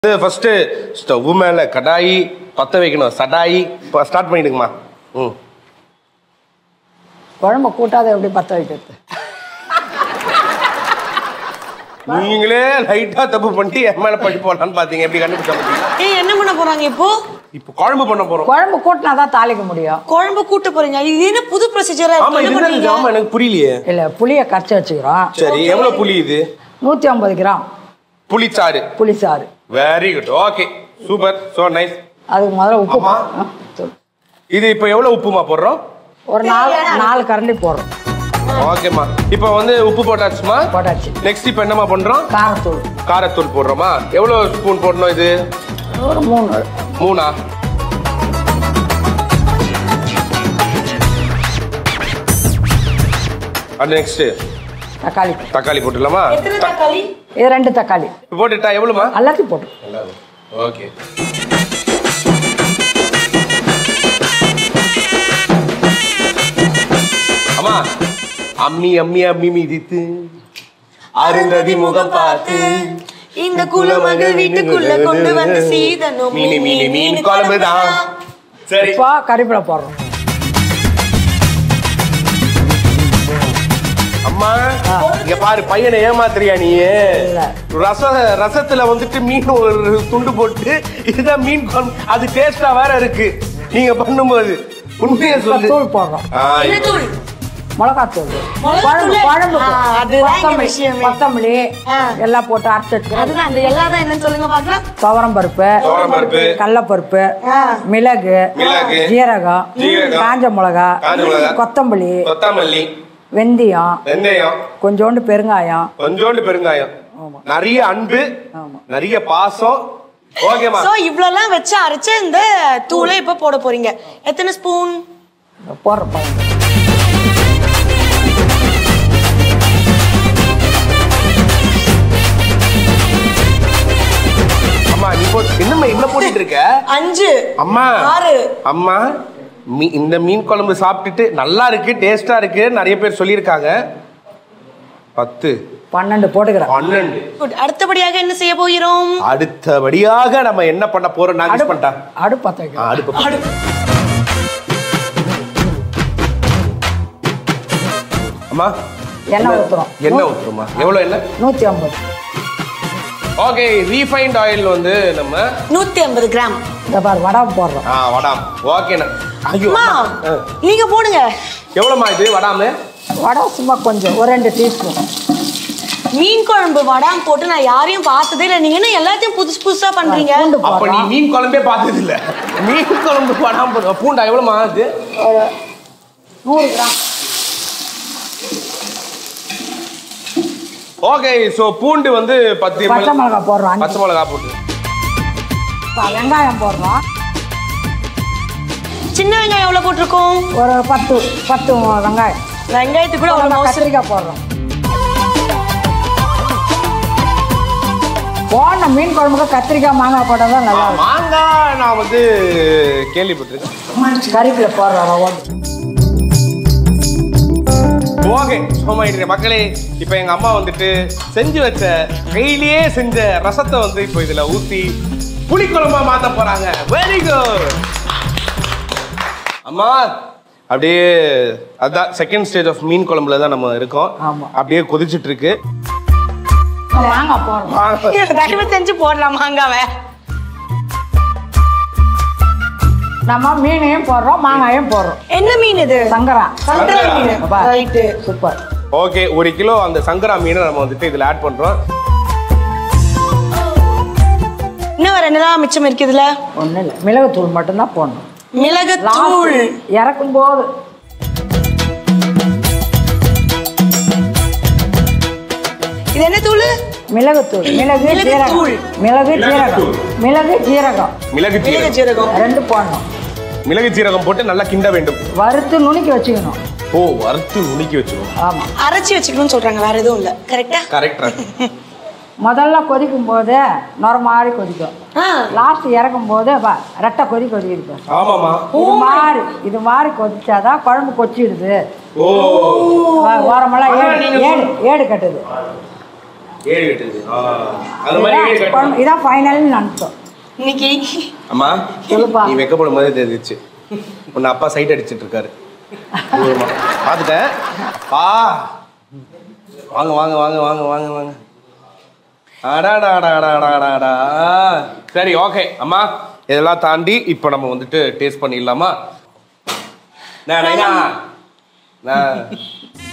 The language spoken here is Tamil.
இது ஃபர்ஸ்ட் ஸ்டவ் மேல கடாயி பத்த வைக்கணும் சடாயி இப்போ ஸ்டார்ட் பண்ணிடுங்கம்மா ம் குழம்பு கூட்டாத எப்படி பற்ற வைக்கிறது நீங்களே லைட்டா தப்பு பண்ணிட்டு என் மேல படி போடலான்னு பாத்தீங்க எப்படி கண்டுபிடிச்சா பாத்தீங்க ஏய் என்ன பண்ண போறாங்க இப்போ இப்போ குழம்பு பண்ண போறோம் குழம்பு கூட்டினா தான் தாளிக்க முடியும் குழம்பு கூட்ட போறீங்க இது என்ன புது ப்ரொசீஜரா ஆமா இருக்கு இது என்ன என்ன பண்றீங்க ஆமா எனக்கு புரியலையே இல்லை புளியை கரைச்சி வச்சுக்கிறோம் சரி எவ்வளவு புளி இது நூற்றி ஐம்பது கிராம் புளிச்சாறு புளி சாறு very good okay super so nice அதுக்கு முதல்ல உப்பு ஆமா. ஆ, சொல்லு. இது இப்போ எவ்வளவு உப்புமா போடுறோம் ஒரு நாலு நாலு கரண்டி போடுறோம் ஓகேம்மா இப்போ வந்து உப்பு போட்டாச்சுமா போட்டாச்சு நெக்ஸ்ட் இப்போ என்னம்மா பண்றோம் காரத்தூள் காரத்தூள் போடுறோமா எவ்வளவு ஸ்பூன் போடணும் இது ஒரு மூணு மூணா அது நெக்ஸ்ட் தக்காளி தக்காளி போட்டுடலாமா எத்தனை தக்காளி இது ரெண்டு தக்காளி போட்டுட்டா எவ்வளவுமா எல்லாத்தையும் போட்டு ஓகே அம்மா அம்மி அம்மி அம்மி மிதித்து அருந்ததி முகம் பார்த்து இந்த குலமகள் வீட்டுக்குள்ள கொண்டு வந்த சீதனும் மீன் மீன் மீன் குழம்பு தான் சரி இப்போ கறிவேப்பிலை போடுறோம் அம்மா இங்க பாரு பையனை ஏமாத்துறியா நீ இல்ல. ரச ரசத்துல வந்துட்டு மீன் ஒரு துண்டு போட்டு இதுதான் மீன் குழம்பு அது டேஸ்டா வேற இருக்கு நீங்க பண்ணும்போது உண்மையை இப்போ சொல்லு தூள் போடுறோம் ஆ, என்ன தூள் மிளகாத்தூள் மிளகாத்தூள்? குழம்பு குழம்புக்கு ஆ, அதுதான் இங்க கொத்தமல்லி விஷயமே. கொத்தமல்லி ஆ. எல்லாம் போட்டு அரைச்சி வச்சுக்கிறோம் அதுதான் அந்த எல்லாதான் என்னன்னு சொல்லுங்க பாக்கலாம் துவரம் பருப்பு துவரம் பருப்பு. கடலப்பருப்பு ஆ. மிளகு மிளகு. ஜீரகம் ஜீரகம். காஞ்ச மிளகா காஞ்ச மிளகா. கொத்தமல்லி கொத்தமல்லி வெந்தயம் வெந்தயம் கொஞ்சோண்டு பெருங்காயம் கொஞ்சோண்டு பெருங்காயம் நிறைய அன்பு நிறைய பாசம் ஓகேமா சோ இவ்வளவுலாம் வச்சு அரைச்ச இந்த தூளை இப்ப போட போறீங்க எத்தனை ஸ்பூன் போடுற பாருங்க அம்மா நீ போ என்னம்மா என்ன போட்டுட்டு இருக்க அஞ்சு அம்மா ஆறு அம்மா மீ இந்த மீன் குழம்பு சாப்பிட்டுட்டு நல்லா இருக்கு டேஸ்டா இருக்கு நிறைய பேர் சொல்லியிருக்காங்க பத்து பன்னெண்டு போட்டுக்கிறேன் பன்னெண்டு Good. அடுத்தபடியாக என்ன செய்ய போகிறோம் அடுத்தபடியாக நம்ம என்ன பண்ண போறோம் நான் guess பண்ணிட்டேன் அடுப்பு பற்ற ஆ, வைக்கிறேன் அடுப்பு பத்த. அம்மா எண்ணெய் ஊத்துறோம் எண்ணெய் ஊத்துறோமா எவ்வளவு எண்ணெய் நூற்றி ஐம்பது ஓகே ரீஃபைண்ட் ஆயில் வந்து நம்ம நூத்தி ஐம்பது கிராம் இந்த பாரு வடை போடுறோம் ஆ வடாம் ஓகேண்ணா ஐயோ அம்மா ஆ. நீங்க போடுங்க எவ்வளோம்மா இது வடாமு வடை சும்மா கொஞ்சம் ஒரு ரெண்டு டீஸ்பூன் மீன் குழம்பு வடாம் போட்டு நான் யாரையும் பார்த்ததே இல்லை நீங்க என்ன எல்லாத்தையும் புதுசு புதுசா பண்றீங்க பூண்டு அப்ப நீ போடுறோம் மீன் குழம்பே பார்த்தது இல்ல மீன் குழம்பு வடாம போடுற பூண்டா எவ்வளோமா இது ஒரு நூறு கிராம் ஓகே ஸோ பூண்டு வந்து பத்து பச்சை மிளகாய் போடுறோம் அஞ்சு. பச்சை மிளகா போட்டு இப்போ வெங்காயம் போடுறோம் சின்ன வெங்காயம் எவ்வளவு போட்டிருக்கோம் ஒரு பத்து பத்து வெங்காயம் வெங்காயத்துக்கு கூட அவ்வளவு அவ்வளோதான் மவுசு கத்திரிக்காய் போடுறோம் போன மீன் குழம்புக்கு கத்திரிக்காய் மாங்காய் போட்டால் தான் நல்லா இருக்கும் மாங்காய் நான் வந்து கேள்விப்பட்டிருக்கேன் கறிப்பில் போடுறோம் ரவா ஓகே சோமாயிட்டு மக்களே இப்போ எங்க அம்மா வந்துட்டு செஞ்சு வச்ச கையிலேயே செஞ்ச ரசத்தை வந்து இப்போ இதுல ஊத்தி புளிக்குழம்பா மாத்த போறாங்க வெரி குட் அம்மா அப்படியே அதான் செகண்ட் ஸ்டேஜ் ஆஃப் மீன் குழம்புல தான் நம்ம இருக்கோம் ஆமா. அப்படியே கொதிச்சிட்டு இருக்கு மாங்காய் போடுறோம் தயவு செஞ்சு போடலாம் மாங்காவை நம்ம மீனையும் போடுறோம் மாங்காயும் போடுறோம் என்ன மீன் இது சங்கரா சங்கரா மீன் பாரு. ரைட்டு சூப்பர் ஓகே ஒரு கிலோ அந்த சங்கரா மீனை நம்ம வந்துட்டு இதுல ஆட் பண்றோம் இன்னும் வேற என்னதான் மிச்சம் இருக்கு இதுல ஒன்றும் இல்லை மிளகுத்தூள் மட்டும்தான் போடணும் மிளகுத்தூள் இறக்கும் போது இது என்ன தூள் மிளகுத்தூள் மிளகு மிளகுத்தூள். ஜீரகம் மிளகு ஜீரகம் மிளகு ஜீரகம் மிளகு மிளகு சீரகம் ஜீரகம் ரெண்டு போடணும் மிளகு சீரகம் போட்டு நல்லா கிண்ட வேண்டும் வறுத்து நுணுக்கி வச்சுக்கணும் ஓ வறுத்து நுணுக்கி வச்சிருவோம் ஆமாம் அரைச்சி வச்சுக்கணும்னு சொல்றாங்க வேற எதுவும் இல்ல கரெக்டா கரெக்டா முதல்ல கொதிக்கும் போது நுர மாதிரி கொதிக்கும் ஆ லாஸ்ட் இறக்கும் போது வா, ரெட்டை கொதி கொதிக்குது ஆமாமா இது மாதிரி இது மாதிரி கொதிச்சாதான் குழம்பு கொச்சிடுது ஓ வா- ஓரமெல்லாம் ஆனா ஏடு நீங்க ஏடு ஏடு கட்டுது ஏழு எட்டு ஆ, அந்த மாதிரி ஏழு இதான் கட்டணும். குழம்பு- இதான் ஃபைனல்னு நினச்சோம் இன்னைக்கு அம்மா சொல்லுப்பா. நீ வெக்கப்படும் போதே தெரிஞ்சிச்சு உன்னை அப்பா சைட் அடிச்சிட்டு இருக்காரு தூரமா. பார்த்துட்டேன் பா வாங்க வாங்க வாங்க வாங்க வாங்க வாங்க அடாடாடாடாடாடா சரி ஓகே அம்மா இதெல்லாம் தாண்டி இப்போ நம்ம வந்துட்டு டேஸ்ட் பண்ணிடலாமா நான் நான் நான்